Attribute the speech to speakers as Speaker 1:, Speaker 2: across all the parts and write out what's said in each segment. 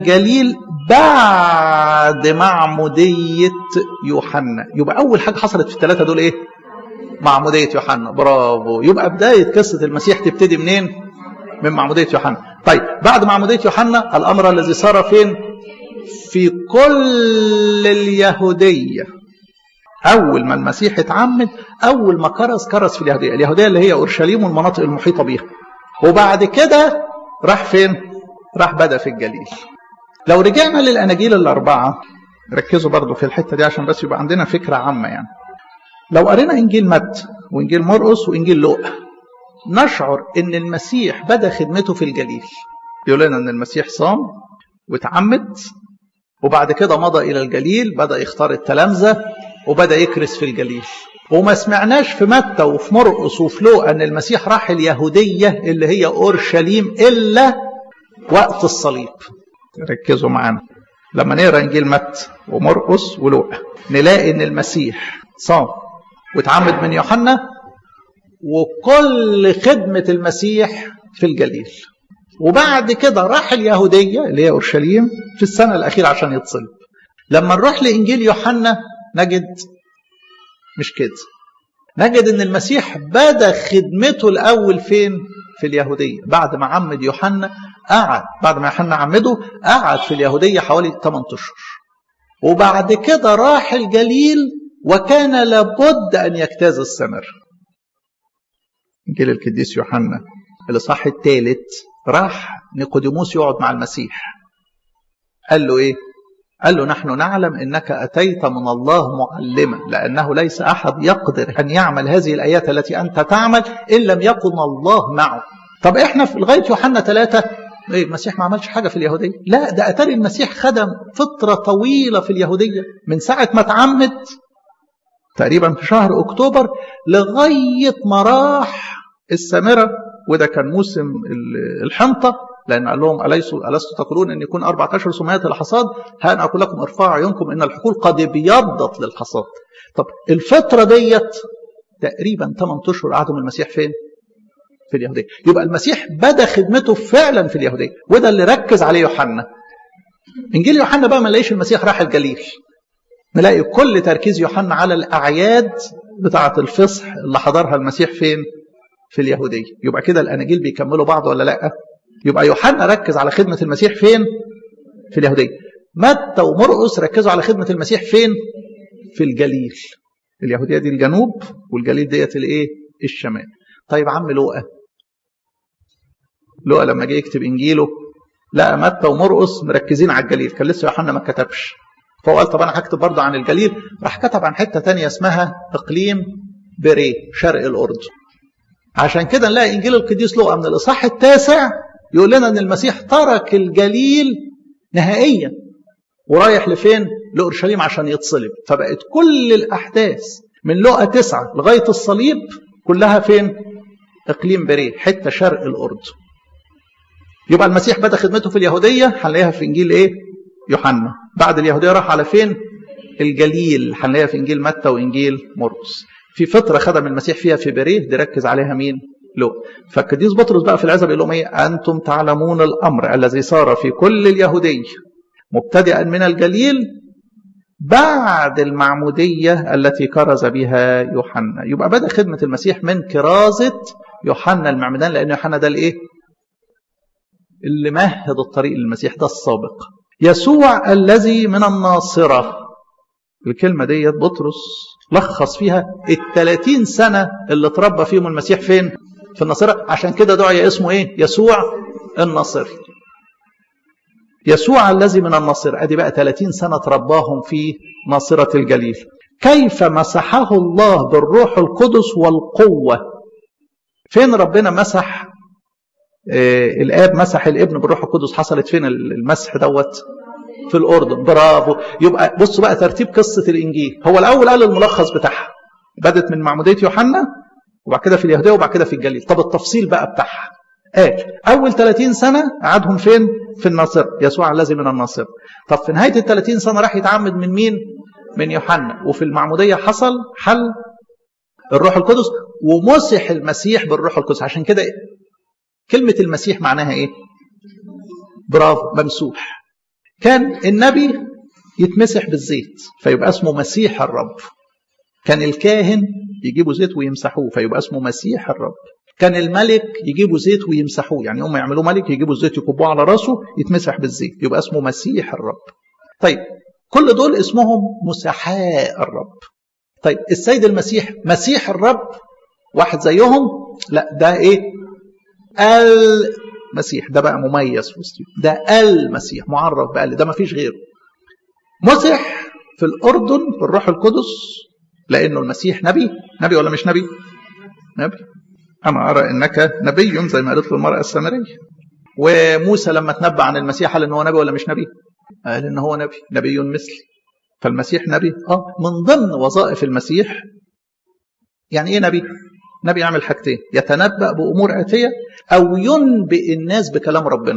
Speaker 1: جليل بعد معمودية يوحنا يبقى أول حاجة حصلت في الثلاثة دول إيه؟ معمودية يوحنا برافو يبقى بداية قصة المسيح تبتدي منين؟ من معمودية يوحنا طيب بعد معمودية يوحنا الأمر الذي صار فين؟ في كل اليهودية أول ما المسيح اتعمد أول ما كرز كرز في اليهودية اليهودية اللي هي أورشليم والمناطق المحيطة بيها وبعد كده راح فين؟ راح بدأ في الجليل لو رجعنا للأناجيل الأربعة ركزوا برضو في الحتة دي عشان بس يبقى عندنا فكرة عامة يعني لو قرينا إنجيل متى وإنجيل مرقس وإنجيل لوقا نشعر إن المسيح بدأ خدمته في الجليل يقول لنا إن المسيح صام واتعمد وبعد كده مضى إلى الجليل بدأ يختار التلامذة وبدأ يكرس في الجليل وما سمعناش في متى وفي مرقس وفي لوقا ان المسيح راح اليهوديه اللي هي اورشليم الا وقت الصليب ركزوا معانا لما نقرا انجيل متى ومرقس ولوقا نلاقي ان المسيح صام واتعمد من يوحنا وكل خدمه المسيح في الجليل وبعد كده راح اليهوديه اللي هي اورشليم في السنه الاخيره عشان يتصلب لما نروح لانجيل يوحنا نجد مش كده نجد ان المسيح بدا خدمته الاول فين في اليهوديه بعد ما عمد يوحنا قعد بعد ما يوحنا عمده قعد في اليهوديه حوالي 8 اشهر وبعد كده راح الجليل وكان لابد ان يجتاز السمر انجيل القديس يوحنا الاصحاح الثالث راح نيقوديموس يقعد مع المسيح قال له ايه قال له نحن نعلم انك اتيت من الله معلما لانه ليس احد يقدر ان يعمل هذه الايات التي انت تعمل ان لم يكن الله معه. طب احنا في لغايه يوحنا ثلاثه ايه المسيح ما عملش حاجه في اليهوديه؟ لا ده اتاري المسيح خدم فتره طويله في اليهوديه من ساعه ما اتعمد تقريبا في شهر اكتوبر لغايه ما راح السامره وده كان موسم الحنطه لأن قال لهم أليسوا ألست تقولون أن يكون أربعة أشهر سميات الحصاد ها أنا أقول لكم ارفعوا عيونكم إن الحقول قد ابيضت للحصاد طب الفترة ديت تقريبا 8 أشهر قعدوا المسيح فين؟ في اليهودية يبقى المسيح بدأ خدمته فعلا في اليهودية وده اللي ركز عليه يوحنا إنجيل يوحنا بقى ما نلاقيش المسيح راح الجليل نلاقي كل تركيز يوحنا على الأعياد بتاعة الفصح اللي حضرها المسيح فين؟ في اليهودية يبقى كده الأناجيل بيكملوا بعض ولا لأ؟ يبقى يوحنا ركز على خدمة المسيح فين؟ في اليهودية. متى ومرقس ركزوا على خدمة المسيح فين؟ في الجليل. اليهودية دي الجنوب والجليل ديت الايه؟ الشمال. طيب عم لوقا. لوقا لما جه يكتب انجيله لقى متى ومرقس مركزين على الجليل، كان لسه يوحنا ما كتبش. فهو قال طب انا هكتب برضه عن الجليل، راح كتب عن حته ثانيه اسمها اقليم بريه شرق الاردن. عشان كده نلاقي انجيل القديس لوقا من الاصحاح التاسع يقول لنا ان المسيح ترك الجليل نهائيا ورايح لفين؟ لاورشليم عشان يتصلب فبقت كل الاحداث من لقا تسعه لغايه الصليب كلها فين؟ اقليم بريه حته شرق الاردن. يبقى المسيح بدا خدمته في اليهوديه هنلاقيها في انجيل ايه؟ يوحنا. بعد اليهوديه راح على فين؟ الجليل هنلاقيها في انجيل متى وانجيل مرقس. في فتره خدم المسيح فيها في بريه دي ركز عليها مين؟ لوقا فالقديس بطرس بقى في العزب يقول لهم ايه انتم تعلمون الامر الذي صار في كل اليهوديه مبتدئا من الجليل بعد المعموديه التي كرز بها يوحنا يبقى بدا خدمه المسيح من كرازه يوحنا المعمدان لان يوحنا ده الايه اللي مهد الطريق للمسيح ده السابق يسوع الذي من الناصره الكلمه ديت بطرس لخص فيها ال 30 سنه اللي اتربى فيهم المسيح فين في الناصرة عشان كده دعي اسمه ايه يسوع الناصري يسوع الذي من الناصرة ادي بقى 30 سنة ترباهم في ناصرة الجليل كيف مسحه الله بالروح القدس والقوة فين ربنا مسح آه الاب مسح الابن بالروح القدس حصلت فين المسح دوت في الاردن برافو يبقى بصوا بقى ترتيب قصه الانجيل هو الاول قال الملخص بتاعها بدت من معموديه يوحنا وبعد كده في اليهوديه وبعد كده في الجليل طب التفصيل بقى بتاعها قال اول 30 سنه قعدهم فين في الناصره يسوع الذي من الناصره طب في نهايه ال 30 سنه راح يتعمد من مين من يوحنا وفي المعموديه حصل حل الروح القدس ومسح المسيح بالروح القدس عشان كده كلمه المسيح معناها ايه برافو ممسوح كان النبي يتمسح بالزيت فيبقى اسمه مسيح الرب كان الكاهن يجيبوا زيت ويمسحوه فيبقى اسمه مسيح الرب كان الملك يجيبوا زيت ويمسحوه يعني هم يعملوا ملك يجيبوا الزيت يكبوه على راسه يتمسح بالزيت يبقى اسمه مسيح الرب طيب كل دول اسمهم مسحاء الرب طيب السيد المسيح مسيح الرب واحد زيهم لا ده ايه المسيح ده بقى مميز في وسطهم ده المسيح معرف بقى ده ما فيش غيره مسح في الأردن بالروح القدس لأنه المسيح نبي نبي ولا مش نبي نبي أنا أرى أنك نبي زي ما قالت له المرأة السامرية وموسى لما تنبأ عن المسيح قال إن هو نبي ولا مش نبي قال إن هو نبي نبي مثلي فالمسيح نبي آه من ضمن وظائف المسيح يعني إيه نبي نبي يعمل حاجتين يتنبأ بأمور آتية أو ينبئ الناس بكلام ربنا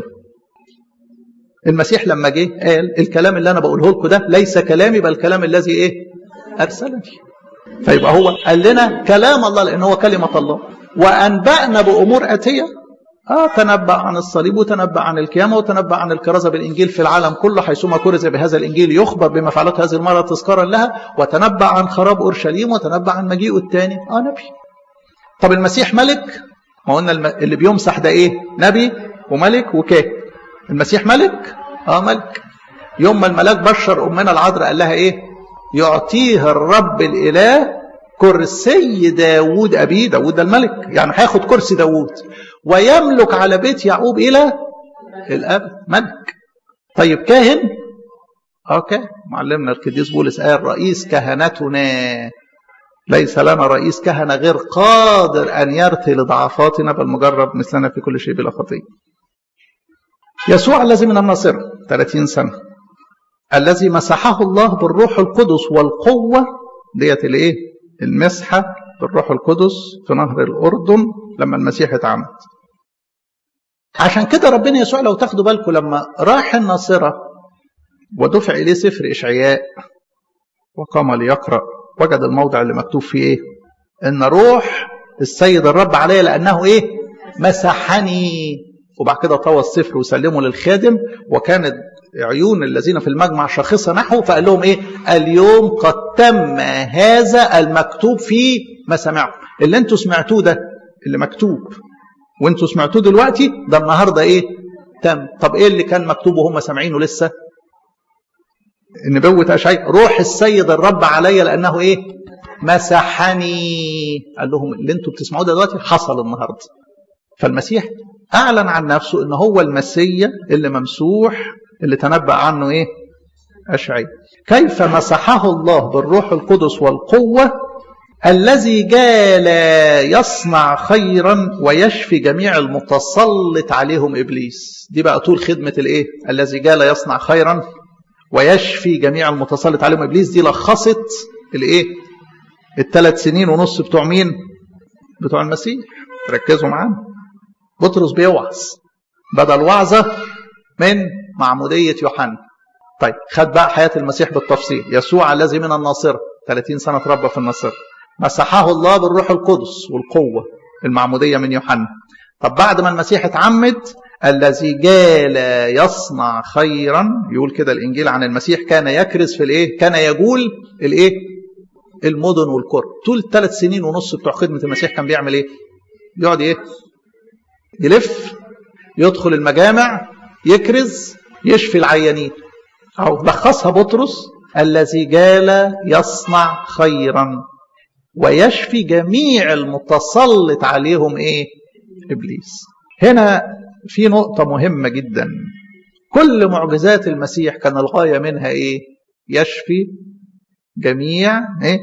Speaker 1: المسيح لما جه قال الكلام اللي أنا بقوله لكم ده ليس كلامي بل الكلام الذي إيه أرسلني فيبقى هو قال لنا كلام الله لأن هو كلمة الله وأنبأنا بأمور آتية آه تنبأ عن الصليب وتنبأ عن القيامة وتنبأ عن الكرازة بالإنجيل في العالم كله حيثما كرز بهذا الإنجيل يخبر بما فعلته هذه المرة تذكارا لها وتنبأ عن خراب أورشليم وتنبأ عن مجيئه الثاني آه نبي طب المسيح ملك ما قلنا اللي بيمسح ده ايه نبي وملك وكاهن المسيح ملك اه ملك يوم ما الملاك بشر امنا العذراء قال لها ايه يعطيه الرب الاله كرسي داوود ابيه داوود ده الملك يعني هياخد كرسي داوود ويملك على بيت يعقوب الى الابد ملك طيب كاهن اوكي معلمنا القديس بولس قال رئيس كهنتنا ليس لنا رئيس كهنة غير قادر أن يرثي لضعفاتنا بل مجرب مثلنا في كل شيء بلا خطية يسوع الذي من الناصرة 30 سنة الذي مسحه الله بالروح القدس والقوة ديت الايه المسحة بالروح القدس في نهر الأردن لما المسيح اتعمد عشان كده ربنا يسوع لو تاخدوا بالكم لما راح الناصرة ودفع إليه سفر إشعياء وقام ليقرأ وجد الموضع اللي مكتوب فيه ايه ان روح السيد الرب علي لانه ايه مسحني وبعد كده طوى السفر وسلمه للخادم وكانت عيون الذين في المجمع شاخصه نحوه فقال لهم ايه اليوم قد تم هذا المكتوب في مسامعكم اللي انتوا سمعتوه ده اللي مكتوب وانتوا سمعتوه دلوقتي ده النهارده ايه تم طب ايه اللي كان مكتوب وهم سامعينه لسه نبوة أشعياء روح السيد الرب علي لأنه إيه مسحني قال لهم اللي انتوا بتسمعوه ده دلوقتي حصل النهاردة فالمسيح أعلن عن نفسه إن هو المسيا اللي ممسوح اللي تنبأ عنه إيه أشعياء كيف مسحه الله بالروح القدس والقوة الذي جال يصنع خيرا ويشفي جميع المتسلط عليهم إبليس دي بقى طول خدمة الإيه الذي جال يصنع خيرا ويشفي جميع المتسلط عليهم ابليس دي لخصت الايه الثلاث سنين ونص بتوع مين بتوع المسيح ركزوا معانا بطرس بيوعظ بدل وعظه من معموديه يوحنا طيب خد بقى حياه المسيح بالتفصيل يسوع الذي من الناصره 30 سنه تربى في الناصره مسحه الله بالروح القدس والقوه المعموديه من يوحنا طب بعد ما المسيح اتعمد الذي جال يصنع خيرا يقول كده الانجيل عن المسيح كان يكرز في الايه كان يجول الايه المدن والقرى طول ثلاث سنين ونص بتوع خدمه المسيح كان بيعمل ايه يقعد ايه يلف يدخل المجامع يكرز يشفي العيانين او لخصها بطرس الذي جال يصنع خيرا ويشفي جميع المتسلط عليهم ايه ابليس هنا في نقطة مهمة جدا كل معجزات المسيح كان الغاية منها ايه يشفي جميع ايه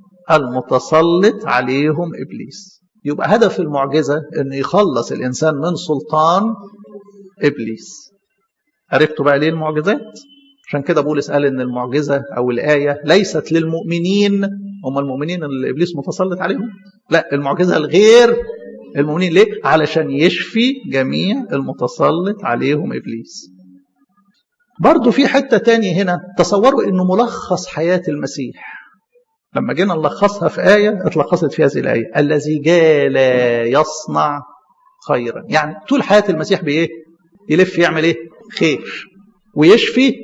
Speaker 1: المتسلط عليهم ابليس يبقى هدف المعجزة ان يخلص الانسان من سلطان ابليس عرفتوا بقى ليه المعجزات عشان كده بولس قال ان المعجزة او الآية ليست للمؤمنين هم المؤمنين اللي ابليس متسلط عليهم لا المعجزة الغير المؤمنين ليه؟ علشان يشفي جميع المتسلط عليهم إبليس برضو في حتة تانية هنا تصوروا أنه ملخص حياة المسيح لما جينا نلخصها في آية اتلخصت في هذه الآية الذي جال يصنع خيرا يعني طول حياة المسيح بإيه يلف يعمل إيه خير ويشفي